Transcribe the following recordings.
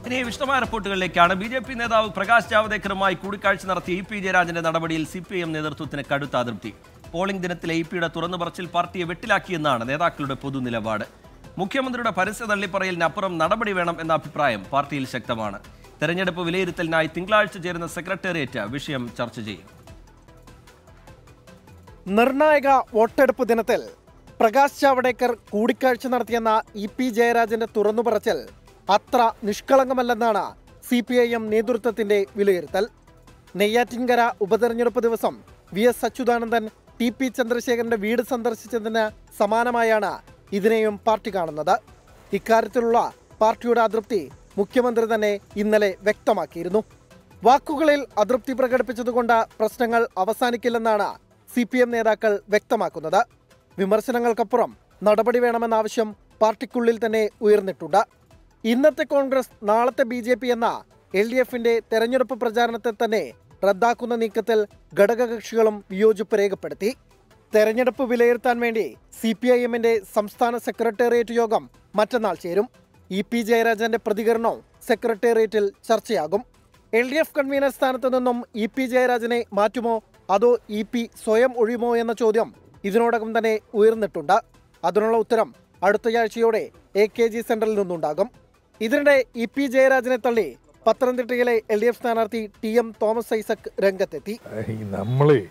ഇനി വിശദമായ റിപ്പോർട്ടുകളിലേക്കാണ് B J P നേതാവ് പ്രകാശ് ജാവദേക്കറുമായി കൂടിക്കാഴ്ച നടത്തിയ ഇ പി ജയരാജന്റെ നടപടിയിൽ സി പി ഐ എം നേതൃത്വത്തിന് കടുത്ത അതൃപ്തി പോളിംഗ് ദിനത്തിലെ ഇ പിയുടെ തുറന്നു പറച്ചിൽ പാർട്ടിയെ വെട്ടിലാക്കിയെന്നാണ് നേതാക്കളുടെ പൊതുനിലപാട് മുഖ്യമന്ത്രിയുടെ പരസ്യ തള്ളിപ്പറയലിനപ്പുറം നടപടി വേണം എന്ന അഭിപ്രായം പാർട്ടിയിൽ ശക്തമാണ് തെരഞ്ഞെടുപ്പ് വിലയിരുത്തലിനായി തിങ്കളാഴ്ച ചേരുന്ന സെക്രട്ടേറിയറ്റ് വിഷയം ചർച്ച ചെയ്യും നിർണായക വോട്ടെടുപ്പ് ദിനത്തിൽ പ്രകാശ് ജാവ്ദേക്കർ കൂടിക്കാഴ്ച നടത്തിയെന്ന ഇ പി ജയരാജന്റെ തുറന്നുപറച്ചൽ അത്ര നിഷ്കളങ്കമല്ലെന്നാണ് സി പി ഐ എം നേതൃത്വത്തിന്റെ വിലയിരുത്തൽ നെയ്യാറ്റിൻകര ഉപതെരഞ്ഞെടുപ്പ് ദിവസം V S Achuthanandan T P ചന്ദ്രശേഖരന്റെ വീട് സന്ദർശിച്ചതിന് സമാനമായാണ് ഇതിനെയും പാർട്ടി കാണുന്നത് ഇക്കാര്യത്തിലുള്ള പാർട്ടിയുടെ അതൃപ്തി മുഖ്യമന്ത്രി തന്നെ ഇന്നലെ വ്യക്തമാക്കിയിരുന്നു വാക്കുകളിൽ അതൃപ്തി പ്രകടിപ്പിച്ചതുകൊണ്ട് പ്രശ്നങ്ങൾ അവസാനിക്കില്ലെന്നാണ് സി പി എം നേതാക്കൾ വ്യക്തമാക്കുന്നത് വിമർശനങ്ങൾക്കപ്പുറം നടപടി വേണമെന്ന ആവശ്യം പാർട്ടിക്കുള്ളിൽ തന്നെ ഉയർന്നിട്ടുണ്ട് ഇന്നത്തെ കോൺഗ്രസ് നാളത്തെ ബി ജെ പി എന്ന എൽ ഡി എഫിന്റെ തെരഞ്ഞെടുപ്പ് പ്രചാരണത്തെ തന്നെ റദ്ദാക്കുന്ന നീക്കത്തിൽ ഘടകകക്ഷികളും വിയോജിപ്പ് രേഖപ്പെടുത്തി തെരഞ്ഞെടുപ്പ് വിലയിരുത്താൻ വേണ്ടി സി പി ഐ എമ്മിന്റെ സംസ്ഥാന സെക്രട്ടേറിയറ്റ് യോഗം മറ്റന്നാൾ ചേരും ഇ പി ജയരാജന്റെ പ്രതികരണവും സെക്രട്ടേറിയറ്റിൽ ചർച്ചയാകും എൽ ഡി എഫ് കൺവീനർ സ്ഥാനത്ത് നിന്നും ഇ പി ജയരാജനെ മാറ്റുമോ അതോ ഇ പി സ്വയം ഒഴിയുമോ എന്ന ചോദ്യം ഇതിനോടകം തന്നെ ഉയർന്നിട്ടുണ്ട് അതിനുള്ള ഉത്തരം അടുത്തയാഴ്ചയോടെ എ കെ ജി സെന്ററിൽ നിന്നുണ്ടാകും ഇതിനിടെ ഇ പി ജയരാജനെ തള്ളി പത്തനംതിട്ടയിലെ എൽ ഡി എഫ് സ്ഥാനാർത്ഥി ടി എം തോമസ് ഐസക് രംഗത്തെത്തി ഈ നമ്മളെ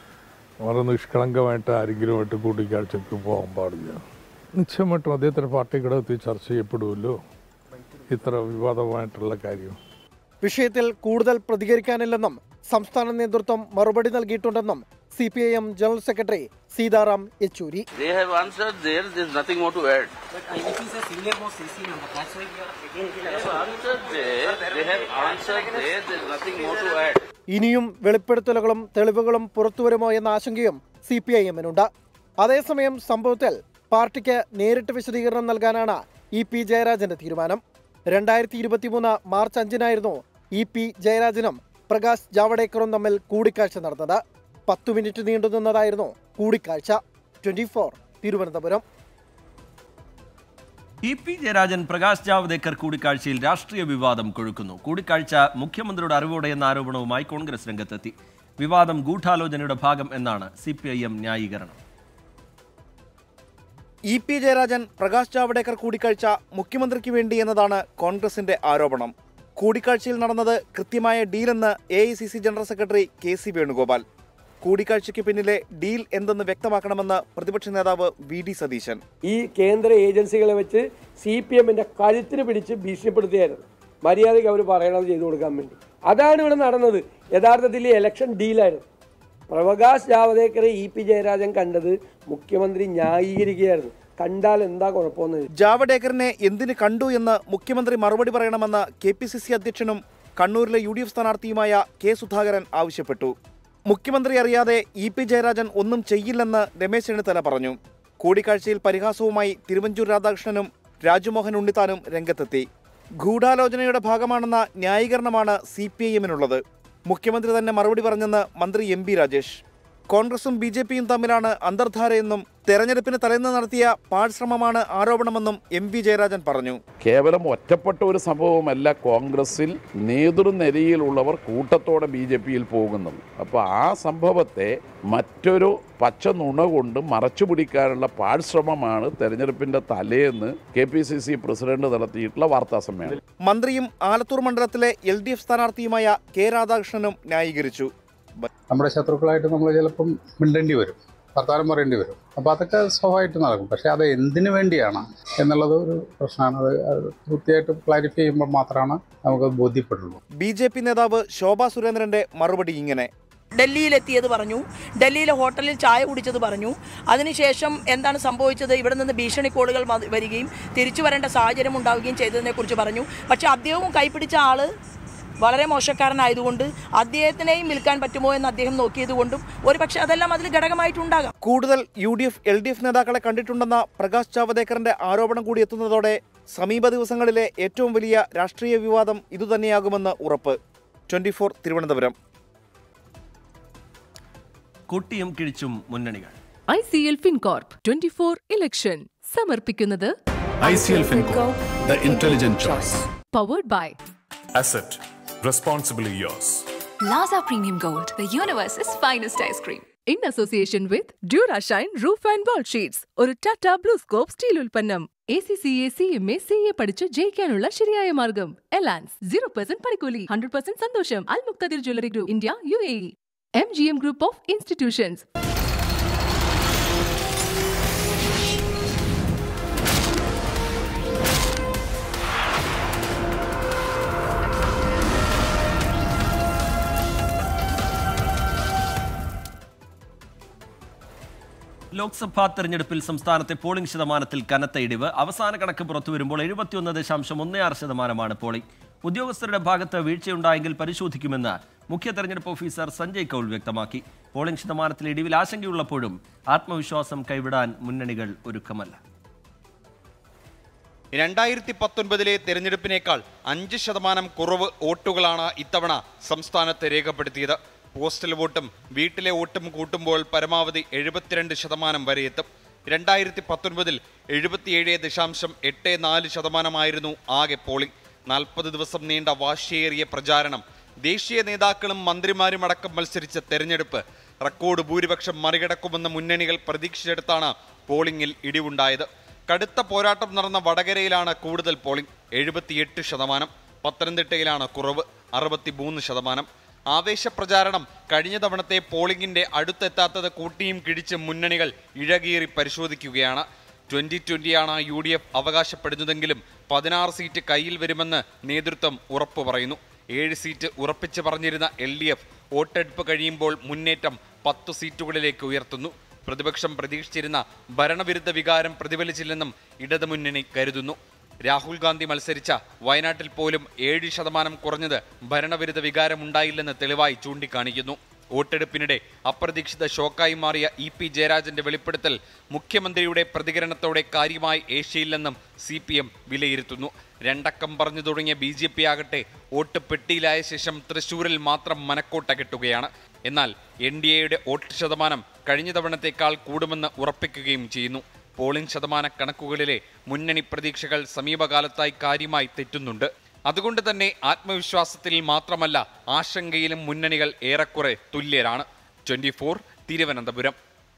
വളരെ നിഷ്കളങ്കമായിട്ട് ആരെങ്കിലുമായിട്ട് കൂട്ടിക്കാഴ്ചക്ക് പോകാൻ പാടില്ല നിശ്ചയമായിട്ടും അദ്ദേഹത്തിൻ്റെ പാർട്ടി ഘടകത്തിൽ ചർച്ച ചെയ്യപ്പെടുമല്ലോ ഇത്ര വിവാദമായിട്ടുള്ള കാര്യം വിഷയത്തിൽ കൂടുതൽ പ്രതികരിക്കാനില്ലെന്നും സംസ്ഥാന നേതൃത്വം മറുപടി നൽകിയിട്ടുണ്ടെന്നും C P I M general secretary Sitaram Yechury They have answered there, there's nothing more to add. But IEP is a senior most CC member. That's why we are again They have answered there, they have answered there, there's nothing more to add. ഇനിയും വെളിപ്പെടുത്തലുകളും തെളിവുകളും പുറത്തുവരുമോ എന്ന ആശങ്കയും C P I എമ്മിനുണ്ട് അതേസമയം സംഭവത്തിൽ പാർട്ടിക്ക് നേരിട്ട് വിശദീകരണം നൽകാനാണ് ഇ പി ജയരാജന്റെ തീരുമാനം രണ്ടായിരത്തി ഇരുപത്തിമൂന്ന് മാർച്ച് അഞ്ചിനായിരുന്നു ഇ പി ജയരാജനും പ്രകാശ് ജാവഡേക്കറും തമ്മിൽ കൂടിക്കാഴ്ച നടന്നത് പത്തു മിനിറ്റ് നീണ്ടുനിന്നതായിരുന്നു കൂടിക്കാഴ്ച twenty four Thiruvananthapuram E P Jayarajan Prakash Javadekar കൂടിക്കാഴ്ചയിൽ രാഷ്ട്രീയ വിവാദം കൊഴുക്കുന്നു കൂടിക്കാഴ്ച മുഖ്യമന്ത്രിയുടെ അറിവോടെ എന്ന ആരോപണവുമായി കോൺഗ്രസ് രംഗത്തെത്തി വിവാദം ഗൂഢാലോചനയുടെ ഭാഗം എന്നാണ് സി പി ഐ എം ന്യായീകരണം ഇ പി ജയരാജൻ പ്രകാശ് ജാവ്ദേക്കർ കൂടിക്കാഴ്ച മുഖ്യമന്ത്രിക്ക് വേണ്ടി എന്നതാണ് കോൺഗ്രസിന്റെ ആരോപണം കൂടിക്കാഴ്ചയിൽ നടന്നത് കൃത്യമായ ഡീലെന്ന് A I C C general secretary K C Venugopal കൂടിക്കാഴ്ചയ്ക്ക് പിന്നിലെ ഡീൽ എന്തെന്ന് വ്യക്തമാക്കണമെന്ന് പ്രതിപക്ഷ നേതാവ് വി ഡി സതീശൻ ഈ കേന്ദ്ര ഏജൻസികളെ വെച്ച് സി പി എമ്മിന്റെ കഴുത്തിന് പിടിച്ച് ഭീഷണിപ്പെടുത്തിയായിരുന്നു മര്യാദയ്ക്ക് അവർ പറയണത് ചെയ്തു കൊടുക്കാൻ വേണ്ടി അതാണ് ഇവിടെ നടന്നത് യഥാർത്ഥത്തിൽ ഈ ഇലക്ഷൻ ഡീലായിരുന്നു പ്രകാശ് ജാവദേക്കറെ ഇ പി ജയരാജൻ കണ്ടത് മുഖ്യമന്ത്രി ന്യായീകരിക്കുകയായിരുന്നു കണ്ടാൽ എന്താ കുഴപ്പമെന്ന് ജാവ്ദേക്കറിനെ എന്തിന് കണ്ടു എന്ന് മുഖ്യമന്ത്രി മറുപടി പറയണമെന്ന് കെ പി സി സി അധ്യക്ഷനും കണ്ണൂരിലെ യു ഡി എഫ് സ്ഥാനാർത്ഥിയുമായ കെ സുധാകരൻ ആവശ്യപ്പെട്ടു മുഖ്യമന്ത്രി അറിയാതെ ഇ പി ജയരാജൻ ഒന്നും ചെയ്യില്ലെന്ന് രമേശ് ചെന്നിത്തല പറഞ്ഞു കൂടിക്കാഴ്ചയിൽ പരിഹാസവുമായി തിരുവഞ്ചൂർ രാധാകൃഷ്ണനും രാജ്മോഹൻ ഉണ്ണിത്താനും രംഗത്തെത്തി ഗൂഢാലോചനയുടെ ഭാഗമാണെന്ന ന്യായീകരണമാണ് സി പി ഐ എമ്മിനുള്ളത് മുഖ്യമന്ത്രി തന്നെ മറുപടി പറഞ്ഞെന്ന് മന്ത്രി എം ബി രാജേഷ് കോൺഗ്രസും ബി ജെ പിയും തമ്മിലാണ് അന്തർധാരയെന്നും തെരഞ്ഞെടുപ്പിന് തലേന്ന് നടത്തിയ പാഴ്ശ്രമമാണ് ആരോപണമെന്നും എം വി ജയരാജൻ പറഞ്ഞു കേവലം ഒറ്റപ്പെട്ട ഒരു സംഭവമല്ല കോൺഗ്രസിൽ നേതൃനിരയിലുള്ളവർ കൂട്ടത്തോടെ ബി ജെ പിയിൽ പോകുന്നത് അപ്പോൾ ആ സംഭവത്തെ മറ്റൊരു പച്ച നുണ കൊണ്ട് മറച്ചു പിടിക്കാനുള്ള പാഴ്ശ്രമമാണ് തെരഞ്ഞെടുപ്പിന്റെ തലേന്ന് K P C C president നടത്തിയിട്ടുള്ള വാർത്താ സമ്മേളനം മന്ത്രിയും ആലത്തൂർ മണ്ഡലത്തിലെ എൽ ഡി എഫ് സ്ഥാനാർത്ഥിയുമായ കെ രാധാകൃഷ്ണനും ന്യായീകരിച്ചു നമ്മുടെ ശത്രുക്കളായിട്ട് നമ്മൾ ചിലപ്പം മിണ്ടേണ്ടി വരും വർത്താനം പറയേണ്ടി വരും അപ്പോൾ അതൊക്കെ സ്വാഭാവികമായിട്ട് നടക്കും പക്ഷേ അത് എന്തിനു വേണ്ടിയാണ് എന്നുള്ളത് ഒരു പ്രശ്നമാണ് അത് അത് കൃത്യമായിട്ട് ക്ലാരിഫൈ ചെയ്യുമ്പോൾ മാത്രമാണ് നമുക്കത് ബോധ്യപ്പെടുള്ളൂ ബി ജെ പി നേതാവ് ശോഭാ സുരേന്ദ്രന്റെ മറുപടി ഇങ്ങനെ ഡൽഹിയിലെത്തിയത് പറഞ്ഞു ഡൽഹിയിലെ ഹോട്ടലിൽ ചായ കുടിച്ചത് പറഞ്ഞു അതിനുശേഷം എന്താണ് സംഭവിച്ചത് ഇവിടെ നിന്ന് ഭീഷണി കോളുകൾ വ- വരികയും തിരിച്ചു വരേണ്ട സാഹചര്യം ഉണ്ടാവുകയും ചെയ്തതിനെക്കുറിച്ച് പറഞ്ഞു പക്ഷേ അദ്ദേഹവും കൈപ്പിടിച്ച ആള് വളരെ മോശക്കാരനായതുകൊണ്ട് അദ്ദേഹത്തിനെയും വിൽക്കാൻ പറ്റുമോ എന്ന് അദ്ദേഹം നോക്കിയതുകൊണ്ടും ഒരു പക്ഷേ അതെല്ലാം അതിൽ ഘടകമായിട്ടുണ്ടാകാം കൂടുതൽ U D F L D F നേതാക്കളെ കണ്ടിട്ടുണ്ടെന്ന പ്രകാശ് ജാവദേക്കറിന്റെ ആരോപണം കൂടി എത്തുന്നതോടെ സമീപ ദിവസങ്ങളിലെ ഏറ്റവും വലിയ രാഷ്ട്രീയ വിവാദം ഇതുതന്നെയാകുമെന്ന് ഉറപ്പ് ട്വന്റി ഫോർ തിരുവനന്തപുരം കൊട്ടിയും കിഴിച്ചും മുന്നണികൾ I C L Fincorp twenty four election സമർപ്പിക്കുന്നത് ICL FinCorp, the intelligent choice. Powered by Asset. Responsibly yours. Laza Premium Gold, the universe's finest ice cream. In association with Durashine Roof and Wall Sheets, ഒരു Tata blue scope steel ഉൽപ്പന്നം A C C A C M A C A പഠിച്ച് ജയിക്കാനുള്ള ശരിയായ മാർഗം Elance zero percent പണിക്കൂലി hundred percent സന്തോഷം Al Muktadir jewellery group India U A E M G M group of institutions Lok Sabha തെരഞ്ഞെടുപ്പിൽ സംസ്ഥാനത്തെ പോളിംഗ് ശതമാനത്തിൽ കനത്ത ഇടിവ് അവസാന കണക്ക് പുറത്തുവരുമ്പോൾ എഴുപത്തിയൊന്ന് ദശാംശം ഒന്ന് ആറ് ശതമാനമാണ് പോളിംഗ് ഉദ്യോഗസ്ഥരുടെ ഭാഗത്ത് വീഴ്ചയുണ്ടായെങ്കിൽ പരിശോധിക്കുമെന്ന് മുഖ്യ തെരഞ്ഞെടുപ്പ് ഓഫീസർ സഞ്ജയ് കൗൾ വ്യക്തമാക്കി പോളിംഗ് ശതമാനത്തിൽ ഇടിവിൽ ആശങ്കയുള്ളപ്പോഴും ആത്മവിശ്വാസം കൈവിടാൻ മുന്നണികൾ ഒരുക്കമല്ല രണ്ടായിരത്തി പത്തൊൻപതിലെ തെരഞ്ഞെടുപ്പിനേക്കാൾ അഞ്ച് ശതമാനം കുറവ് വോട്ടുകളാണ് ഇത്തവണ സംസ്ഥാനത്ത് രേഖപ്പെടുത്തിയത് പോസ്റ്റൽ വോട്ടും വീട്ടിലെ വോട്ടും കൂട്ടുമ്പോൾ പരമാവധി എഴുപത്തിരണ്ട് ശതമാനം വരെ എത്തും രണ്ടായിരത്തി പത്തൊൻപതിൽ എഴുപത്തിയേഴ് ദശാംശം എട്ട് നാല് ശതമാനമായിരുന്നു ആകെ പോളിംഗ് നാൽപ്പത് ദിവസം നീണ്ട വാശിയേറിയ പ്രചാരണം ദേശീയ നേതാക്കളും മന്ത്രിമാരും അടക്കം മത്സരിച്ച തെരഞ്ഞെടുപ്പ് റെക്കോർഡ് ഭൂരിപക്ഷം മറികടക്കുമെന്ന് മുന്നണികൾ പ്രതീക്ഷിച്ചെടുത്താണ് പോളിംഗിൽ ഇടിവുണ്ടായത് കടുത്ത പോരാട്ടം നടന്ന വടകരയിലാണ് കൂടുതൽ പോളിംഗ് എഴുപത്തിയെട്ട് ശതമാനം പത്തനംതിട്ടയിലാണ് കുറവ് അറുപത്തിമൂന്ന് ശതമാനം ആവേശപ്രചാരണം കഴിഞ്ഞ തവണത്തെ പോളിംഗിന്റെ അടുത്തെത്താത്തത് കൂട്ടിയും കിടിച്ച് മുന്നണികൾ ഇഴകീറി പരിശോധിക്കുകയാണ് ട്വന്റി ട്വന്റിയാണ് യു ഡി എഫ് അവകാശപ്പെടുന്നതെങ്കിലും പതിനാറ് സീറ്റ് കയ്യിൽ വരുമെന്ന് നേതൃത്വം ഉറപ്പു പറയുന്നു ഏഴ് സീറ്റ് ഉറപ്പിച്ച് പറഞ്ഞിരുന്ന എൽ ഡി എഫ് വോട്ടെടുപ്പ് കഴിയുമ്പോൾ മുന്നേറ്റം പത്തു സീറ്റുകളിലേക്ക് ഉയർത്തുന്നു പ്രതിപക്ഷം പ്രതീക്ഷിച്ചിരുന്ന ഭരണവിരുദ്ധ വികാരം പ്രതിഫലിച്ചില്ലെന്നും ഇടതുമുന്നണി കരുതുന്നു രാഹുൽ ഗാന്ധി മത്സരിച്ച വയനാട്ടിൽ പോലും ഏഴ് ശതമാനം കുറഞ്ഞത് ഭരണവിരുദ്ധ വികാരം ഉണ്ടായില്ലെന്ന് തെളിവായി ചൂണ്ടിക്കാണിക്കുന്നു വോട്ടെടുപ്പിനിടെ അപ്രതീക്ഷിത ഷോക്കായി മാറിയ ഇ പി ജയരാജന്റെ വെളിപ്പെടുത്തൽ മുഖ്യമന്ത്രിയുടെ പ്രതികരണത്തോടെ കാര്യമായി ഏഷ്യയില്ലെന്നും സി പി എം വിലയിരുത്തുന്നു രണ്ടക്കം പറഞ്ഞു തുടങ്ങിയ ബി ജെ പി ആകട്ടെ വോട്ട് പെട്ടിയിലായ ശേഷം തൃശൂരിൽ മാത്രം മനക്കോട്ട കെട്ടുകയാണ് എന്നാൽ എൻ ഡി എയുടെ വോട്ട് ശതമാനം കഴിഞ്ഞ തവണത്തേക്കാൾ കൂടുമെന്ന് ഉറപ്പിക്കുകയും ചെയ്യുന്നു പോളിംഗ് ശതമാന കണക്കുകളിലെ മുന്നണി പ്രതീക്ഷകൾ സമീപകാലത്തായി കാര്യമായി തെറ്റുന്നുണ്ട് അതുകൊണ്ട് തന്നെ ആത്മവിശ്വാസത്തിൽ മാത്രമല്ല ആശങ്കയിലും മുന്നണികൾ ഏറെക്കുറെ തുല്യരാണ് ട്വന്റി തിരുവനന്തപുരം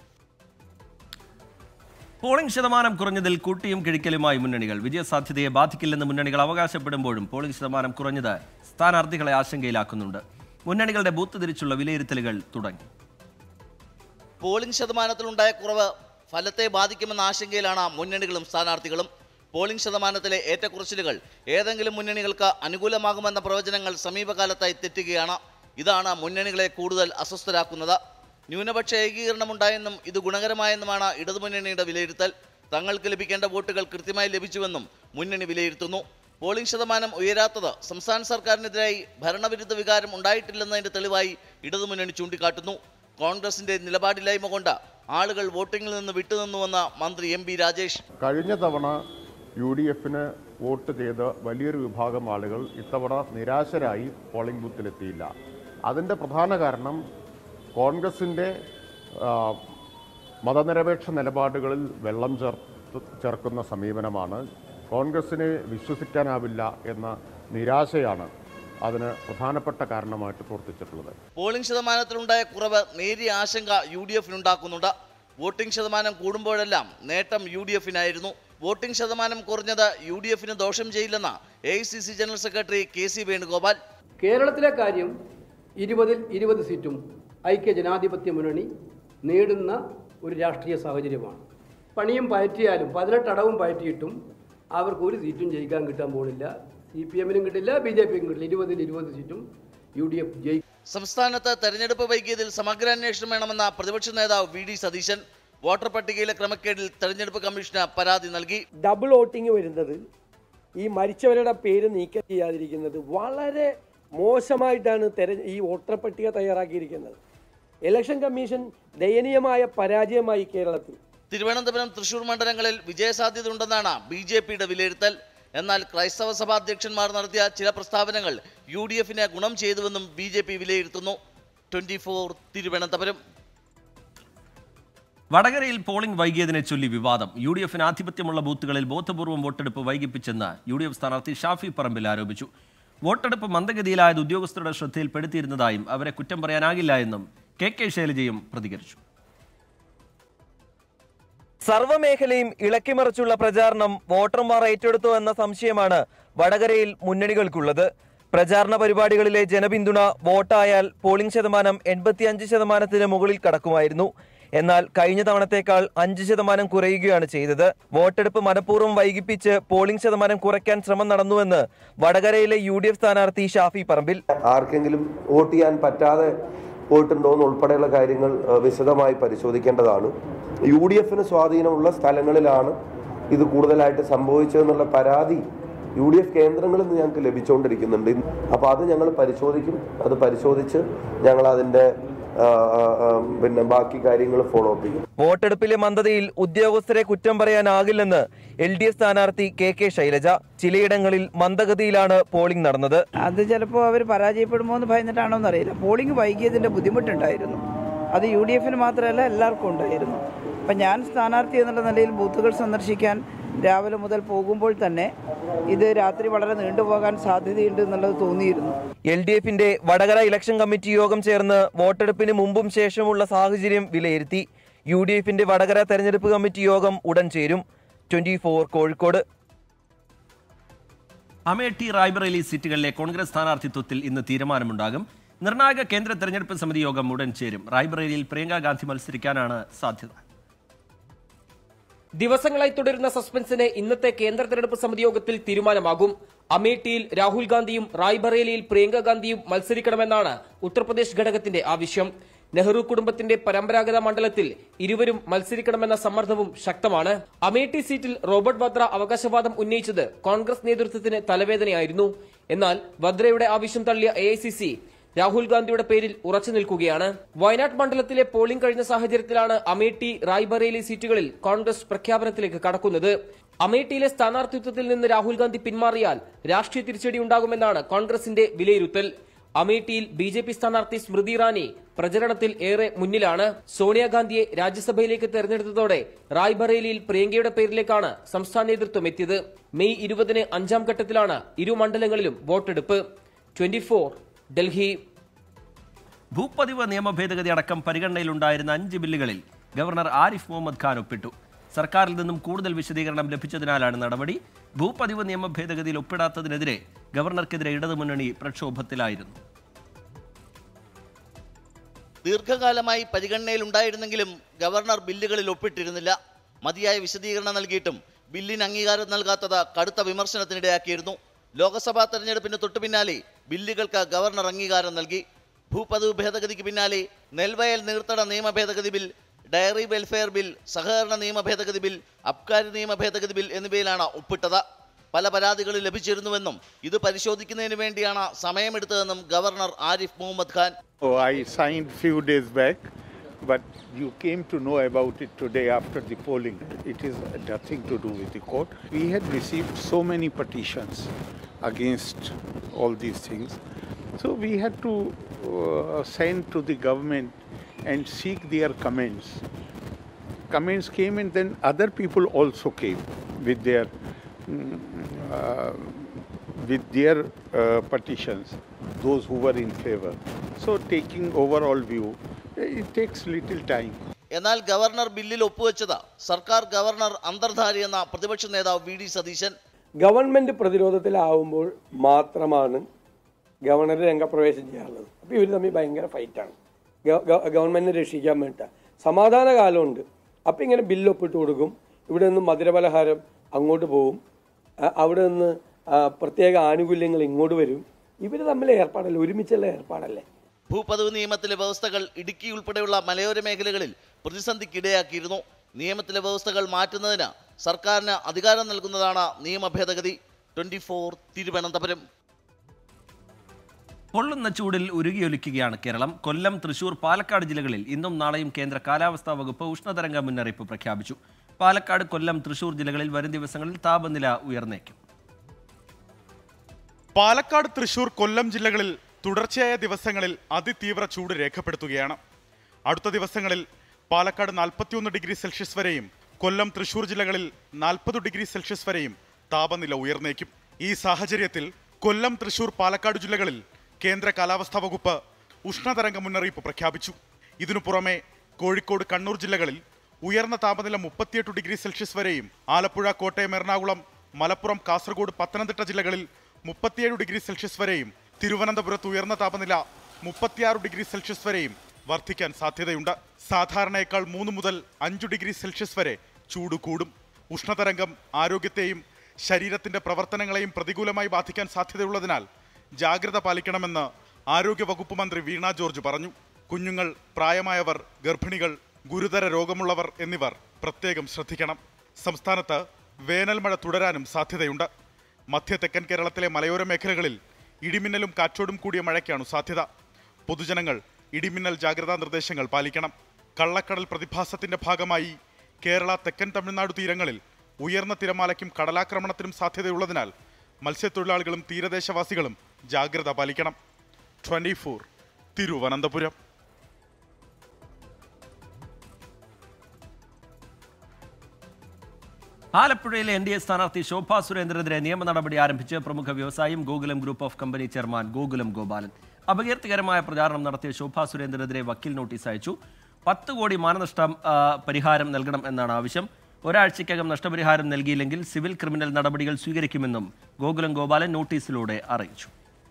പോളിംഗ് ശതമാനം കുറഞ്ഞതിൽ കൂട്ടിയും കിഴിക്കലുമായി മുന്നണികൾ വിജയസാധ്യതയെ ബാധിക്കില്ലെന്ന് മുന്നണികൾ അവകാശപ്പെടുമ്പോഴും പോളിംഗ് ശതമാനം കുറഞ്ഞത് സ്ഥാനാർത്ഥികളെ ആശങ്കയിലാക്കുന്നുണ്ട് മുന്നണികളുടെ ബൂത്ത് തിരിച്ചുള്ള വിലയിരുത്തലുകൾ തുടങ്ങി പോളിംഗ് ശതമാനത്തിലുണ്ടായ കുറവ് ഫലത്തെ ബാധിക്കുമെന്ന ആശങ്കയിലാണ് മുന്നണികളും സ്ഥാനാർത്ഥികളും പോളിംഗ് ശതമാനത്തിലെ ഏറ്റക്കുറച്ചിലുകൾ ഏതെങ്കിലും മുന്നണികൾക്ക് അനുകൂലമാകുമെന്ന പ്രവചനങ്ങൾ സമീപകാലത്തായി തെറ്റുകയാണ് ഇതാണ് മുന്നണികളെ കൂടുതൽ അസ്വസ്ഥരാക്കുന്നത് ന്യൂനപക്ഷ ഏകീകരണമുണ്ടായെന്നും ഇത് ഗുണകരമായെന്നുമാണ് ഇടതുമുന്നണിയുടെ വിലയിരുത്തൽ തങ്ങൾക്ക് ലഭിക്കേണ്ട വോട്ടുകൾ കൃത്യമായി ലഭിച്ചുവെന്നും മുന്നണി വിലയിരുത്തുന്നു പോളിംഗ് ശതമാനം ഉയരാത്തത് സംസ്ഥാന സർക്കാരിനെതിരായി ഭരണവിരുദ്ധ വികാരം ഉണ്ടായിട്ടില്ലെന്നതിന്റെ തെളിവായി ഇടതുമുന്നണി ചൂണ്ടിക്കാട്ടുന്നു കോൺഗ്രസിന്റെ നിലപാടില്ലായ്മ കൊണ്ട് ആളുകൾ വോട്ടിങ്ങിൽ നിന്ന് വിട്ടുനിന്നുവെന്ന മന്ത്രി എം ബി രാജേഷ് കഴിഞ്ഞ തവണ യു ഡി എഫിന് വോട്ട് ചെയ്ത വലിയൊരു വിഭാഗം ആളുകൾ ഇത്തവണ നിരാശരായി പോളിംഗ് ബൂത്തിലെത്തിയില്ല അതിൻ്റെ പ്രധാന കാരണം കോൺഗ്രസിൻ്റെ ആ, മതനിരപേക്ഷ നിലപാടുകളിൽ വെള്ളം ചേർത്ത് ചേർക്കുന്ന സമീപനമാണ് കോൺഗ്രസിനെ വിശ്വസിക്കാനാവില്ല എന്ന നിരാശയാണ് അതിന് പ്രധാനപ്പെട്ട കാരണമായിട്ട് പ്രവർത്തിച്ചിട്ടുള്ളത് പോളിംഗ് ശതമാനത്തിലുണ്ടായ കുറവ് നേരിയ ആശങ്ക യു ഡി എഫിനുണ്ടാക്കുന്നുണ്ട് വോട്ടിംഗ് ശതമാനം കൂടുമ്പോഴെല്ലാം നേട്ടം യു ഡി എഫിനായിരുന്നു വോട്ടിംഗ് ശതമാനം കുറഞ്ഞത് യു ഡി എഫിന് ദോഷം ചെയ്യില്ലെന്ന് A I C C general secretary K C Venugopal കേരളത്തിലെ കാര്യം ഇരുപതിൽ ഇരുപത് സീറ്റും ഐക്യ ജനാധിപത്യ മുന്നണി നേടുന്ന ഒരു രാഷ്ട്രീയ സാഹചര്യമാണ് പണിയും പയറ്റിയാലും പതിനെട്ട് അടവും പയറ്റിയിട്ടും അവർക്ക് ഒരു സീറ്റും ജയിക്കാൻ കിട്ടാൻ പോകുന്നില്ല സി പി എമ്മിനും കിട്ടില്ല ബി ജെ പിക്കും കിട്ടില്ല ഇരുപതിൽ ഇരുപത് സീറ്റും യു ഡി എഫ് ജയിക്കും സംസ്ഥാനത്ത് തെരഞ്ഞെടുപ്പ് വൈകിയതിൽ സമഗ്രാന്വേഷണം വേണമെന്ന പ്രതിപക്ഷ നേതാവ് വി ഡി സതീശൻ വോട്ടർ പട്ടികയിലെ ക്രമക്കേടിൽ തെരഞ്ഞെടുപ്പ് കമ്മീഷന് പരാതി നൽകി ഡബിൾ വോട്ടിംഗ് വരുന്നത് ഈ മരിച്ചവരുടെ പേര് നീക്കം ചെയ്യാതിരിക്കുന്നത് വളരെ മോശമായിട്ടാണ് തെര ഈ വോട്ടർ പട്ടിക തയ്യാറാക്കിയിരിക്കുന്നത് ഇലക്ഷൻ കമ്മീഷൻ ദയനീയമായ പരാജയമായി കേരളത്തിൽ തിരുവനന്തപുരം തൃശൂർ മണ്ഡലങ്ങളിൽ വിജയസാധ്യതയുണ്ടെന്നാണ് ബി ജെ പിയുടെ വിലയിരുത്തൽ എന്നാൽ ക്രൈസ്തവ സഭാധ്യക്ഷന്മാർ നടത്തിയ ചില പ്രസ്താവനകൾ യു ഡി എഫിന് ഗുണം ചെയ്തുവെന്നും ബി ജെ പി വിലയിരുത്തുന്നു ട്വന്റി ഫോർ തിരുവനന്തപുരം വടകരയിൽ പോളിംഗ് വൈകിയതിനെ ചൊല്ലി വിവാദം യു ഡി എഫിന് ആധിപത്യമുള്ള ബൂത്തുകളിൽ ബോധപൂർവ്വം വോട്ടെടുപ്പ് വൈകിപ്പിച്ചെന്ന് യു ഡി എഫ് സ്ഥാനാർത്ഥി ഷാഫി പറമ്പിൽ ആരോപിച്ചു വോട്ടെടുപ്പ് മന്ദഗതിയിലായത് ഉദ്യോഗസ്ഥരുടെ ശ്രദ്ധയിൽപ്പെടുത്തിയിരുന്നതായും അവരെ കുറ്റം പറയാനാകില്ല എന്നും കെ കെ ശൈലജയും പ്രതികരിച്ചു സർവ്വമേഖലയും ഇളക്കിമറിച്ചുള്ള പ്രചാരണം വോട്ടർമാർ ഏറ്റെടുത്തു എന്ന സംശയമാണ് വടകരയിൽ മുന്നണികൾക്കുള്ളത് പ്രചാരണ പരിപാടികളിലെ ജനപിന്തുണ വോട്ടായാൽ പോളിംഗ് ശതമാനം എൺപത്തിയഞ്ച് ശതമാനത്തിന് മുകളിൽ കടക്കുമായിരുന്നു എന്നാൽ കഴിഞ്ഞ തവണത്തേക്കാൾ അഞ്ച് ശതമാനം കുറയുകയാണ് ചെയ്തത് വോട്ടെടുപ്പ് മനഃപൂർവ്വം വൈകിപ്പിച്ച് പോളിംഗ് ശതമാനം കുറയ്ക്കാൻ ശ്രമം നടന്നുവെന്ന് വടകരയിലെ യു ഡി എഫ് സ്ഥാനാർത്ഥി ഷാഫി പറമ്പിൽ ആർക്കെങ്കിലും വോട്ട് ചെയ്യാൻ പറ്റാതെ പോയിട്ടുണ്ടോ എന്ന് ഉൾപ്പെടെയുള്ള കാര്യങ്ങൾ ഏഹ്, വിശദമായി പരിശോധിക്കേണ്ടതാണ് യു ഡി എഫിന് സ്വാധീനമുള്ള സ്ഥലങ്ങളിലാണ് ഇത് കൂടുതലായിട്ട് സംഭവിച്ചതെന്നുള്ള പരാതി യു ഡി എഫ് കേന്ദ്രങ്ങളിൽ നിന്ന് ഞങ്ങൾക്ക് ലഭിച്ചുകൊണ്ടിരിക്കുന്നുണ്ട് അപ്പോൾ അത് ഞങ്ങൾ പരിശോധിക്കും അത് പരിശോധിച്ച് ഞങ്ങൾ അതിൻ്റെ പിന്നെ ബാക്കി കാര്യങ്ങൾ ഫോളോ അപ്പ് ചെയ്യും വോട്ടെടുപ്പിലെ മന്ദതയിൽ ഉദ്യോഗസ്ഥരെ കുറ്റം പറയാനാകില്ലെന്ന് എൽ ഡി എഫ് സ്ഥാനാർത്ഥി കെ കെ ശൈലജ ചിലയിടങ്ങളിൽ മന്ദഗതിയിലാണ് പോളിംഗ് നടന്നത് അത് ചിലപ്പോൾ അവർ പരാജയപ്പെടുമോ എന്ന് ഭയന്നിട്ടാണോ എന്നറിയില്ല പോളിംഗ് വൈകിയതിൻ്റെ ബുദ്ധിമുട്ടുണ്ടായിരുന്നു അത് യു ഡി എഫിന് മാത്രമല്ല എല്ലാവർക്കും ഉണ്ടായിരുന്നു അപ്പം ഞാൻ സ്ഥാനാർത്ഥി എന്നുള്ള നിലയിൽ ബൂത്തുകൾ സന്ദർശിക്കാൻ രാവിലെ മുതൽ പോകുമ്പോൾ തന്നെ ഇത് രാത്രി വളരെ നീണ്ടുപോകാൻ സാധ്യതയുണ്ട് എന്നുള്ളത് തോന്നിയിരുന്നു എൽ ഡി എഫിന്റെ വടകര ഇലക്ഷൻ കമ്മിറ്റി യോഗം ചേർന്ന് വോട്ടെടുപ്പിന് മുമ്പും ശേഷമുള്ള സാഹചര്യം വിലയിരുത്തി യു ഡി എഫിന്റെ വടകര തെരഞ്ഞെടുപ്പ് കമ്മിറ്റി യോഗം ഉടൻ ചേരും ട്വന്റി ഫോർ കോഴിക്കോട് അമേഠി റായ്ബറേലി സീറ്റുകളിലെ കോൺഗ്രസ് സ്ഥാനാർത്ഥിത്വത്തിൽ ഇന്ന് തീരുമാനമുണ്ടാകും നിർണായക കേന്ദ്ര തെരഞ്ഞെടുപ്പ് സമിതി യോഗം ഉടൻ ചേരും റായ്ബറേലിയിൽ പ്രിയങ്ക ഗാന്ധി മത്സരിക്കാനാണ് സാധ്യത ദിവസങ്ങളായി തുടരുന്ന സസ്പെൻസിന് ഇന്നത്തെ കേന്ദ്ര തെരഞ്ഞെടുപ്പ് സമിതി യോഗത്തിൽ തീരുമാനമാകും അമേഠിയിൽ രാഹുൽ ഗാന്ധിയും റായ്ബറേലിയിൽ പ്രിയങ്ക ഗാന്ധിയും മത്സരിക്കണമെന്നാണ് ഉത്തർപ്രദേശ് ഘടകത്തിന്റെ ആവശ്യം നെഹ്റു കുടുംബത്തിന്റെ പരമ്പരാഗത മണ്ഡലത്തിൽ ഇരുവരും മത്സരിക്കണമെന്ന സമ്മർദ്ദവും ശക്തമാണ് അമേഠി സീറ്റിൽ റോബർട്ട് വദ്ര അവകാശവാദം ഉന്നയിച്ചത് കോൺഗ്രസ് നേതൃത്വത്തിന് തലവേദനയായിരുന്നു എന്നാൽ വദ്രയുടെ ആവശ്യം തള്ളിയ എ രാഹുൽ ഗാന്ധിയുടെ പേരിൽ ഉറച്ചു നിൽക്കുകയാണ് വയനാട് മണ്ഡലത്തിലെ പോളിംഗ് കഴിഞ്ഞ സാഹചര്യത്തിലാണ് അമേഠി റായ്ബറേലി സീറ്റുകളിൽ കോൺഗ്രസ് പ്രഖ്യാപനത്തിലേക്ക് കടക്കുന്നത് അമേഠിയിലെ സ്ഥാനാർത്ഥിത്വത്തിൽ നിന്ന് രാഹുൽ ഗാന്ധി പിന്മാറിയാൽ രാഷ്ട്രീയ തിരിച്ചടി ഉണ്ടാകുമെന്നാണ് കോൺഗ്രസിന്റെ വിലയിരുത്തൽ അമേഠിയിൽ ബി ജെ പി സ്ഥാനാർത്ഥി സ്മൃതി ഇറാനി പ്രചരണത്തിൽ ഏറെ മുന്നിലാണ് സോണിയാഗാന്ധിയെ രാജ്യസഭയിലേക്ക് തെരഞ്ഞെടുത്തതോടെ റായ്ബറേലിയിൽ പ്രിയങ്കയുടെ പേരിലേക്കാണ് സംസ്ഥാന നേതൃത്വം എത്തിയത് മെയ് ഇരുപതിന് അഞ്ചാം ഘട്ടത്തിലാണ് ഇരു മണ്ഡലങ്ങളിലും വോട്ടെടുപ്പ് ട്വന്റി ഡൽഹി ഭൂപതിവ് നിയമ ഭേദഗതി അടക്കം പരിഗണനയിലുണ്ടായിരുന്ന അഞ്ച് ബില്ലുകളിൽ ഗവർണർ ആരിഫ് മുഹമ്മദ് ഖാൻ ഒപ്പിട്ടു സർക്കാരിൽ നിന്നും കൂടുതൽ വിശദീകരണം ലഭിച്ചതിനാലാണ് നടപടി ഭൂപതിവ് നിയമ ഭേദഗതിയിൽ ഒപ്പിടാത്തതിനെതിരെ ഗവർണർക്കെതിരെ ഇടതുമുന്നണി പ്രക്ഷോഭത്തിലായിരുന്നു ദീർഘകാലമായി പരിഗണനയിലുണ്ടായിരുന്നെങ്കിലും ഗവർണർ ബില്ലുകളിൽ ഒപ്പിട്ടിരുന്നില്ല മതിയായ വിശദീകരണം നൽകിയിട്ടും ബില്ലിന് അംഗീകാരം നൽകാത്തത് കടുത്ത വിമർശനത്തിനിടയാക്കിയിരുന്നു ലോക്സഭാ തെരഞ്ഞെടുപ്പിന് തൊട്ടു പിന്നാലെ ബില്ലുകൾക്ക് ഗവർണർ അംഗീകാരം നൽകി ഭൂപതിവ് ഭേദഗതിക്ക് പിന്നാലെ നെൽവയൽ നീർത്തട നിയമ ഭേദഗതി ബിൽ ഡയറി വെൽഫെയർ ബിൽ സഹകരണ നിയമ ഭേദഗതി ബിൽ അബ്കാരി നിയമ ഭേദഗതി ബിൽ എന്നിവയിലാണ് ഒപ്പിട്ടത് പല പരാതികളും ലഭിച്ചിരുന്നുവെന്നും ഇത് പരിശോധിക്കുന്നതിന് വേണ്ടിയാണ് സമയമെടുത്തതെന്നും governor Arif Mohammad Khan Oh, I signed few days back, but you came to know about it today after the polling. It is nothing to do with the court. We had received so many petitions against all these things. So we had to uh, send to the government and seek their comments. Comments came and then other people also came with their mm, uh, with their uh, petitions, those who were in favor. So taking overall view, it takes little time. എന്നാൽ governor ബില്ലിൽ ഒപ്പുവെച്ചത് സർക്കാർ governor അന്തർധാരി എന്ന പ്രതിപക്ഷ നേതാവ് V D Satheesan government പ്രതിരോധത്തിലാവുമ്പോൾ മാത്രമാണ് ഗവർണർ രംഗപ്രവേശം ചെയ്യാറുള്ളത് അപ്പോൾ ഇവർ തമ്മിൽ ഭയങ്കര ഫൈറ്റാണ് ഗവൺമെന്റിനെ രക്ഷിക്കാൻ വേണ്ടിയിട്ട് സമാധാന കാലമുണ്ട് അപ്പം ഇങ്ങനെ ബില്ല് ഒപ്പിട്ട് കൊടുക്കും ഇവിടെ നിന്ന് മധുരപലഹാരം അങ്ങോട്ട് പോകും ആ, അവിടെ നിന്ന് ആ, പ്രത്യേക ആനുകൂല്യങ്ങൾ ഇങ്ങോട്ട് വരും ഇവർ തമ്മിലെ ഏർപ്പാടല്ലേ ഒരുമിച്ചുള്ള ഏർപ്പാടല്ലേ ഭൂപതിവ് നിയമത്തിലെ വ്യവസ്ഥകൾ ഇടുക്കി ഉൾപ്പെടെയുള്ള മലയോര മേഖലകളിൽ പ്രതിസന്ധിക്കിടയാക്കിയിരുന്നു നിയമത്തിലെ വ്യവസ്ഥകൾ മാറ്റുന്നതിന് സർക്കാരിന് അധികാരം നൽകുന്നതാണ് നിയമ ഭേദഗതി ട്വന്റി ഫോർ തിരുവനന്തപുരം പൊള്ളുന്ന ചൂടിൽ ഉരുകിയൊലിക്കുകയാണ് കേരളം കൊല്ലം തൃശൂർ പാലക്കാട് ജില്ലകളിൽ ഇന്നും നാളെയും കേന്ദ്ര കാലാവസ്ഥാ വകുപ്പ് ഉഷ്ണതരംഗ മുന്നറിയിപ്പ് പ്രഖ്യാപിച്ചു പാലക്കാട് കൊല്ലം തൃശൂർ ജില്ലകളിൽ വരും ദിവസങ്ങളിൽ താപനില ഉയർന്നേക്കും പാലക്കാട് തൃശൂർ കൊല്ലം ജില്ലകളിൽ തുടർച്ചയായ ദിവസങ്ങളിൽ അതിതീവ്ര ചൂട് രേഖപ്പെടുത്തുകയാണ് അടുത്ത ദിവസങ്ങളിൽ പാലക്കാട് നാൽപ്പത്തിയൊന്ന് ഡിഗ്രി സെൽഷ്യസ് വരെയും കൊല്ലം തൃശൂർ ജില്ലകളിൽ നാൽപ്പത് ഡിഗ്രി സെൽഷ്യസ് വരെയും താപനില ഉയർന്നേക്കും ഈ സാഹചര്യത്തിൽ കൊല്ലം തൃശൂർ പാലക്കാട് ജില്ലകളിൽ കേന്ദ്ര കാലാവസ്ഥാ വകുപ്പ് ഉഷ്ണതരംഗ മുന്നറിയിപ്പ് പ്രഖ്യാപിച്ചു ഇതിനു പുറമെ കോഴിക്കോട് കണ്ണൂർ ജില്ലകളിൽ ഉയർന്ന താപനില മുപ്പത്തിയെട്ട് ഡിഗ്രി സെൽഷ്യസ് വരെയും ആലപ്പുഴ കോട്ടയം എറണാകുളം മലപ്പുറം കാസർഗോഡ് പത്തനംതിട്ട ജില്ലകളിൽ മുപ്പത്തിയേഴ് ഡിഗ്രി സെൽഷ്യസ് വരെയും തിരുവനന്തപുരത്ത് ഉയർന്ന താപനില മുപ്പത്തിയാറ് ഡിഗ്രി സെൽഷ്യസ് വരെയും വർദ്ധിക്കാൻ സാധ്യതയുണ്ട് സാധാരണയേക്കാൾ മൂന്ന് മുതൽ അഞ്ചു ഡിഗ്രി സെൽഷ്യസ് വരെ ചൂട് കൂടും ഉഷ്ണതരംഗം ആരോഗ്യത്തെയും ശരീരത്തിന്റെ പ്രവർത്തനങ്ങളെയും പ്രതികൂലമായി ബാധിക്കാൻ സാധ്യതയുള്ളതിനാൽ ജാഗ്രത പാലിക്കണമെന്ന് ആരോഗ്യ വകുപ്പ് മന്ത്രി വീണ ജോർജ് പറഞ്ഞു കുഞ്ഞുങ്ങൾ പ്രായമായവർ ഗർഭിണികൾ ഗുരുതര രോഗമുള്ളവർ എന്നിവർ പ്രത്യേകം ശ്രദ്ധിക്കണം സംസ്ഥാനത്ത് വേനൽ മഴ തുടരാനും സാധ്യതയുണ്ട് മധ്യ തെക്കൻ കേരളത്തിലെ മലയോര മേഖലകളിൽ ഇടിമിന്നലും കാറ്റോടും കൂടിയ മഴയ്ക്കാണ് സാധ്യത പൊതുജനങ്ങൾ ഇടിമിന്നൽ ജാഗ്രതാ നിർദ്ദേശങ്ങൾ പാലിക്കണം കള്ളക്കടൽ പ്രതിഭാസത്തിന്റെ ഭാഗമായി കേരള തെക്കൻ തമിഴ്നാട് തീരങ്ങളിൽ ഉയർന്ന തിരമാലയ്ക്കും കടലാക്രമണത്തിനും സാധ്യതയുള്ളതിനാൽ മത്സ്യത്തൊഴിലാളികളും തീരദേശവാസികളും ജാഗ്രത പാലിക്കണം ട്വന്റി ഫോർ തിരുവനന്തപുരം ആലപ്പുഴയിലെ എൻ ഡി എ സ്ഥാനാർത്ഥി ശോഭാ സുരേന്ദ്രനെതിരെ നിയമ നടപടി ആരംഭിച്ച് പ്രമുഖ വ്യവസായിയും Gokulam group of company chairman Gokulam Gopalan അപകീർത്തികരമായ പ്രചാരണം നടത്തിയ ശോഭാ സുരേന്ദ്രനെതിരെ വക്കീൽ നോട്ടീസ് അയച്ചു പത്ത് കോടി മാനനഷ്ടം ആ, പരിഹാരം നൽകണം എന്നാണ് ആവശ്യം ഒരാഴ്ചയ്ക്കകം നഷ്ടപരിഹാരം നൽകിയില്ലെങ്കിൽ സിവിൽ ക്രിമിനൽ നടപടികൾ സ്വീകരിക്കുമെന്നും ഗോകുലം ഗോപാലൻ നോട്ടീസിലൂടെ അറിയിച്ചു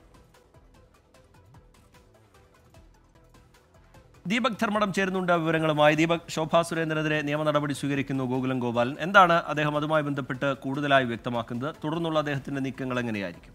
ദീപക് ധർമ്മടം ചേരുന്നുണ്ട് വിവരങ്ങളുമായി ദീപക് ശോഭാ സുരേന്ദ്രനെതിരെ നിയമ നടപടി സ്വീകരിക്കുന്നു ഗോകുലം ഗോപാലൻ എന്താണ് അദ്ദേഹം അതുമായി ബന്ധപ്പെട്ട് കൂടുതലായി വ്യക്തമാക്കുന്നത് തുടർന്നുള്ള അദ്ദേഹത്തിന്റെ നീക്കങ്ങൾ എങ്ങനെയായിരിക്കും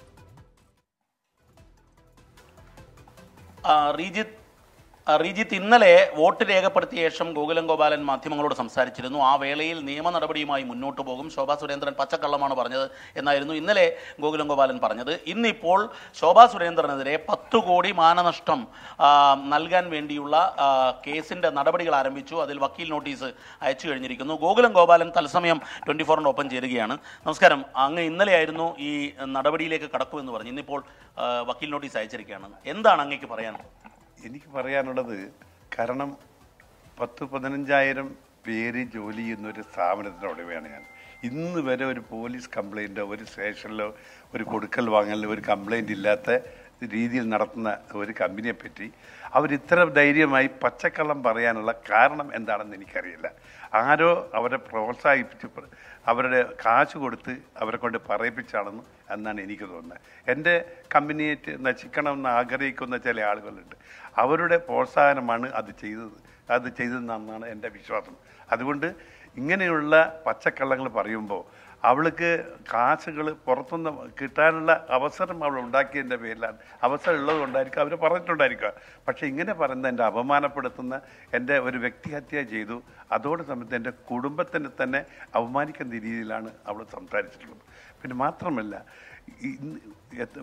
ആ, റീജിത്ത് ആ, റീജിത്ത് ഇന്നലെ വോട്ട് രേഖപ്പെടുത്തിയ ശേഷം ഗോകുലം ഗോപാലൻ മാധ്യമങ്ങളോട് സംസാരിച്ചിരുന്നു ആ വേളയിൽ നിയമ നടപടിയുമായി മുന്നോട്ട് പോകും ശോഭാ സുരേന്ദ്രൻ പച്ചക്കള്ളമാണ് പറഞ്ഞത് എന്നായിരുന്നു ഇന്നലെ ഗോകുലം ഗോപാലൻ പറഞ്ഞത് ഇന്നിപ്പോൾ ശോഭാ സുരേന്ദ്രനെതിരെ പത്ത് കോടി മാനനഷ്ടം ആ, നൽകാൻ വേണ്ടിയുള്ള ആ, കേസിന്റെ നടപടികൾ ആരംഭിച്ചു അതിൽ വക്കീൽ നോട്ടീസ് അയച്ചു കഴിഞ്ഞിരിക്കുന്നു ഗോകുലം ഗോപാലൻ തത്സമയം ട്വന്റി ഫോറിന്റെ ഒപ്പം ചേരുകയാണ് നമസ്കാരം അങ്ങ് ഇന്നലെയായിരുന്നു ഈ നടപടിയിലേക്ക് കടക്കുമെന്ന് പറഞ്ഞു ഇന്നിപ്പോൾ ആ, വക്കീൽ നോട്ടീസ് അയച്ചിരിക്കുകയാണ് എന്താണ് അങ്ങേക്ക് പറയാൻ എനിക്ക് പറയാനുള്ളത് കാരണം പത്ത് പതിനഞ്ചായിരം പേര് ജോലി ചെയ്യുന്ന ഒരു സ്ഥാപനത്തിൻ്റെ ഉടമയാണ് ഞാൻ ഇന്ന് വരെ ഒരു പോലീസ് കംപ്ലൈൻറ്റോ ഒരു സ്റ്റേഷനിലോ ഒരു കൊടുക്കൽ വാങ്ങലിലോ ഒരു കംപ്ലൈൻറ്റ് ഇല്ലാത്ത രീതിയിൽ നടത്തുന്ന ഒരു കമ്പനിയെ പറ്റി അവരിത്ര ധൈര്യമായി പച്ചക്കള്ളം പറയാനുള്ള കാരണം എന്താണെന്ന് എനിക്കറിയില്ല ആരോ അവരെ പ്രോത്സാഹിപ്പിച്ച് പ്ര- അവരുടെ കാശ് കൊടുത്ത് അവരെ കൊണ്ട് പറയിപ്പിച്ചാണെന്ന് എന്നാണ് എനിക്ക് തോന്നുന്നത് എൻ്റെ കമ്പനിയെ റ്റ് നശിക്കണമെന്ന് ആഗ്രഹിക്കുന്ന ചില ആളുകളുണ്ട് അവരുടെ പ്രോത്സാഹനമാണ് അത് ചെയ്തത് അത് ചെയ്തതെന്നാണ് എൻ്റെ വിശ്വാസം അതുകൊണ്ട് ഇങ്ങനെയുള്ള പച്ചക്കള്ളങ്ങൾ പറയുമ്പോൾ അവൾക്ക് കാശുകൾ പുറത്തുനിന്ന് കിട്ടാനുള്ള അവസരം അവൾ ഉണ്ടാക്കിയതിൻ്റെ പേരിലാണ് അവസരം ഉള്ളത് കൊണ്ടായിരിക്കും അവർ പറഞ്ഞിട്ടുണ്ടായിരിക്കുക പക്ഷേ ഇങ്ങനെ പറയുന്ന എൻ്റെ അപമാനപ്പെടുത്തുന്ന എൻ്റെ ഒരു വ്യക്തിഹത്യ ചെയ്തു അതോട് സമയത്ത് എൻ്റെ കുടുംബത്തിനെ തന്നെ അവമാനിക്കുന്ന രീതിയിലാണ് അവൾ സംസാരിച്ചിട്ടുള്ളത് പിന്നെ മാത്രമല്ല ഇന്ന് എത്ര-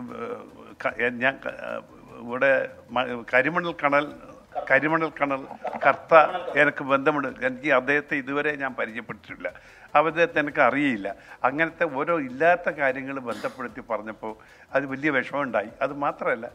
ക- ഞാൻ ക- ഇവിടെ മ- കരിമണൽ കണൽ കരിമണൽ കണൽ കർത്ത എനിക്ക് ബന്ധമുണ്ട് എനിക്ക് അദ്ദേഹത്തെ ഇതുവരെ ഞാൻ പരിചയപ്പെട്ടിട്ടില്ല അദ്ദേഹത്തെ എനിക്ക് അറിയില്ല അങ്ങനത്തെ ഓരോ ഇല്ലാത്ത കാര്യങ്ങൾ ബന്ധപ്പെടുത്തി പറഞ്ഞപ്പോൾ അത് വലിയ വിഷമമുണ്ടായി അത് മാത്രമല്ല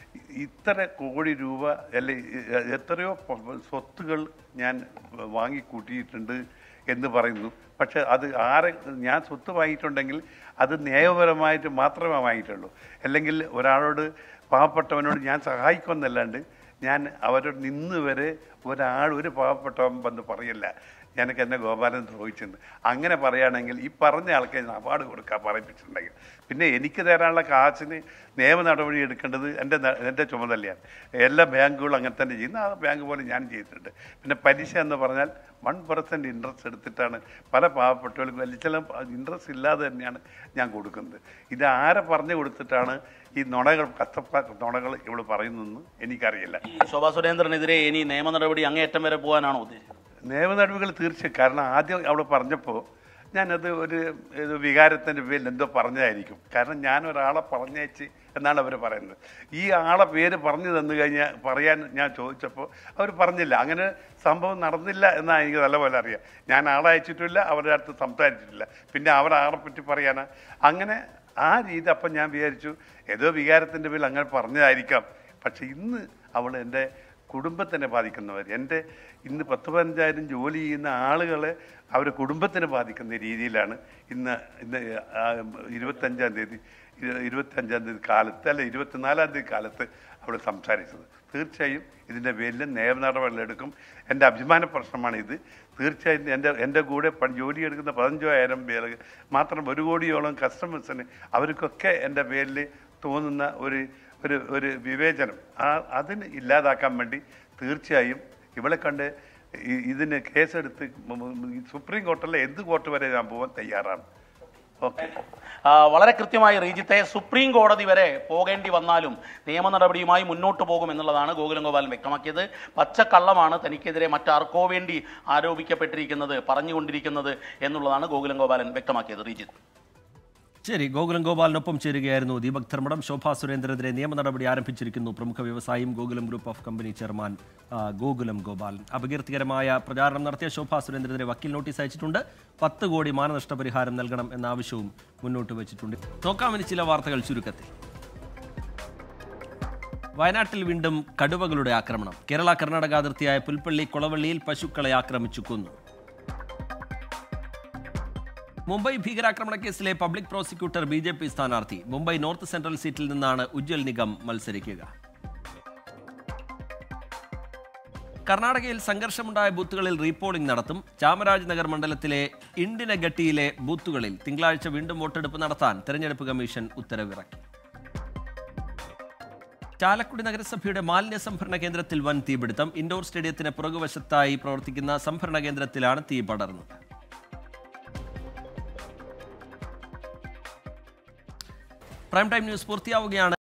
ഇത്ര കോടി രൂപ അല്ലെ എത്രയോ പ- സ്വത്തുകൾ ഞാൻ വാങ്ങിക്കൂട്ടിയിട്ടുണ്ട് എന്ന് പറയുന്നു പക്ഷെ അത് ആരെ ഞാൻ സ്വത്ത് വാങ്ങിയിട്ടുണ്ടെങ്കിൽ അത് നിയമപരമായിട്ട് മാത്രമേ വാങ്ങിയിട്ടുള്ളൂ അല്ലെങ്കിൽ ഒരാളോട് പാവപ്പെട്ടവനോട് ഞാൻ സഹായിക്കുമെന്നല്ലാണ്ട് ഞാൻ അവരോട് നിന്ന് വരെ ഒരാൾ ഒരു പാവപ്പെട്ടവൻ വന്ന് പറയില്ല എനിക്ക് എന്നെ ഗോപാലൻ ദ്രോഹിച്ചെന്ന് അങ്ങനെ പറയുകയാണെങ്കിൽ ഈ പറഞ്ഞ ആൾക്ക് ഞാൻ അവാർഡ് കൊടുക്കാൻ പറയിപ്പിച്ചിട്ടുണ്ടെങ്കിൽ പിന്നെ എനിക്ക് തരാനുള്ള കാശിന് നിയമ നടപടി എടുക്കേണ്ടത് എൻ്റെ ന- എൻ്റെ ചുമതലയാണ് എല്ലാ ബാങ്കുകളും അങ്ങനെ തന്നെ ചെയ്യുന്നു ആ ബാങ്ക് പോലെ ഞാൻ ചെയ്തിട്ടുണ്ട് പിന്നെ പലിശ എന്ന് പറഞ്ഞാൽ വൺ പെർസെൻറ്റ് ഇൻട്രസ്റ്റ് എടുത്തിട്ടാണ് പല പാവപ്പെട്ടവർക്കും വലിയ ചില ഇൻട്രസ്റ്റ് ഇല്ലാതെ തന്നെയാണ് ഞാൻ കൊടുക്കുന്നത് ഇത് ആരെ പറഞ്ഞു കൊടുത്തിട്ടാണ് ഈ നുണകൾ കഷ്ടപ്പാ നുണകൾ ഇവൾ പറയുന്നതെന്ന് എനിക്കറിയില്ല ശോഭാ സുരേന്ദ്രനെതിരെ ഇനി നിയമ നടപടി അങ്ങേയറ്റം വരെ പോകാനാണോ ഉദ്ദേശിച്ചത് നിയമ നടപടികൾ തീർച്ചയായും കാരണം ആദ്യം അവൾ പറഞ്ഞപ്പോൾ ഞാനത് ഒരു ഒരു വികാരത്തിൻ്റെ പേരിൽ എന്തോ പറഞ്ഞതായിരിക്കും കാരണം ഞാൻ ഒരാളെ പറഞ്ഞയച്ച് എന്നാണ് അവർ പറയുന്നത് ഈ ആളെ പേര് പറഞ്ഞു തന്നു കഴിഞ്ഞാൽ പറയാൻ ഞാൻ ചോദിച്ചപ്പോൾ അവർ പറഞ്ഞില്ല അങ്ങനെ സംഭവം നടന്നില്ല എന്നാണ് എനിക്ക് നല്ലപോലെ അറിയാം ഞാൻ ആളെ അയച്ചിട്ടില്ല അവരുടെ അടുത്ത് സംസാരിച്ചിട്ടില്ല പിന്നെ അവർ ആളെ പറ്റി പറയാനാ അങ്ങനെ ആ രീതി അപ്പം ഞാൻ വിചാരിച്ചു ഏതോ വികാരത്തിൻ്റെ പേരിൽ അങ്ങനെ പറഞ്ഞതായിരിക്കാം പക്ഷെ ഇന്ന് അവൾ എൻ്റെ കുടുംബത്തിനെ ബാധിക്കുന്നവർ എൻ്റെ ഇന്ന് പത്ത് പതിനഞ്ചായിരം ജോലി ചെയ്യുന്ന ആളുകളെ അവരുടെ കുടുംബത്തിനെ ബാധിക്കുന്ന രീതിയിലാണ് ഇന്ന് ഇന്ന് ആ ഇരുപത്തഞ്ചാം തീയതി ഇരു- ഇരുപത്തഞ്ചാം തീയതി കാലത്ത് അല്ല ഇരുപത്തിനാലാം തീയതി കാലത്ത് അവിടെ സംസാരിച്ചത് തീർച്ചയായും ഇതിൻ്റെ പേരിൽ നിയമ നടപടികളെടുക്കും എൻ്റെ അഭിമാന പ്രശ്നമാണ് ഇത് തീർച്ചയായും എൻ്റെ എൻ്റെ കൂടെ പ- ജോലി എടുക്കുന്ന പതിനഞ്ചായിരം പേര് മാത്രം ഒരു കോടിയോളം കസ്റ്റമേഴ്സിന് അവർക്കൊക്കെ എൻ്റെ പേരിൽ തോന്നുന്ന ഒരു ഒരു ഒരു വിവേചനം ആ അതിന് ഇല്ലാതാക്കാൻ വേണ്ടി തീർച്ചയായും ഇവളെ കണ്ട് ഇ- ഇതിന് കേസെടുത്ത് മ- മ- ഈ സുപ്രീം കോർട്ടിലെ എന്ത് കോർട്ട് വരെ ഞാൻ പോകാൻ തയ്യാറാണ് ഓക്കെ ആ, വളരെ കൃത്യമായി റീജിത്തെ സുപ്രീം കോടതി വരെ പോകേണ്ടി വന്നാലും നിയമ നടപടിയുമായി മുന്നോട്ട് പോകും എന്നുള്ളതാണ് ഗോകുലം ഗോപാലൻ വ്യക്തമാക്കിയത് പച്ചക്കള്ളമാണ് തനിക്കെതിരെ മറ്റാർക്കോ വേണ്ടി ആരോപിക്കപ്പെട്ടിരിക്കുന്നത് പറഞ്ഞുകൊണ്ടിരിക്കുന്നത് എന്നുള്ളതാണ് ഗോകുലം ഗോപാലൻ വ്യക്തമാക്കിയത് റീജിത്ത് ശരി ഗോകുലം ഗോപാലിനൊപ്പം ചേരുകയായിരുന്നു ദീപക് ധർമ്മടം ശോഭാ സുരേന്ദ്രനെതിരെ നിയമ നടപടി ആരംഭിച്ചിരിക്കുന്നു പ്രമുഖ വ്യവസായിയും Gokulam group of company chairman ആ, ഗോകുലം ഗോപാലൻ അപകീർത്തികരമായ പ്രചാരണം നടത്തിയ ശോഭാ സുരേന്ദ്രനെതിരെ വക്കീൽ നോട്ടീസ് അയച്ചിട്ടുണ്ട് പത്ത് കോടി മാനനഷ്ട പരിഹാരം നൽകണം എന്ന ആവശ്യവും മുന്നോട്ട് വെച്ചിട്ടുണ്ട് നോക്കാം ഇനി ചില വാർത്തകൾ ചുരുക്കത്തിൽ വയനാട്ടിൽ വീണ്ടും കടുവകളുടെ ആക്രമണം കേരള കർണാടക അതിർത്തിയായ പുൽപ്പള്ളി കൊളവള്ളിയിൽ പശുക്കളെ ആക്രമിച്ചു കൊന്നു മുംബൈ ഭീകരാക്രമണ കേസിലെ public prosecutor B J P സ്ഥാനാർത്ഥി മുംബൈ നോർത്ത് സെൻട്രൽ സീറ്റിൽ നിന്നാണ് ഉജ്ജൽ നിഗം മത്സരിക്കുക കർണാടകയിൽ സംഘർഷമുണ്ടായ ബൂത്തുകളിൽ റീപോളിംഗ് നടത്തും ചാമരാജ് നഗർ മണ്ഡലത്തിലെ ഇണ്ടിനഗട്ടിയിലെ ബൂത്തുകളിൽ തിങ്കളാഴ്ച വീണ്ടും വോട്ടെടുപ്പ് നടത്താൻ തെരഞ്ഞെടുപ്പ് കമ്മീഷൻ ഉത്തരവിറക്കി ചാലക്കുടി നഗരസഭയുടെ മാലിന്യ സംഭരണ കേന്ദ്രത്തിൽ വൻ തീപിടുത്തം ഇൻഡോർ സ്റ്റേഡിയത്തിന് പുറകുവശത്തായി പ്രവർത്തിക്കുന്ന സംഭരണ കേന്ദ്രത്തിലാണ് തീ പടർന്നത് പ്രൈം ടൈം ന്യൂസ് പൂർത്തിയാവുകയാണ്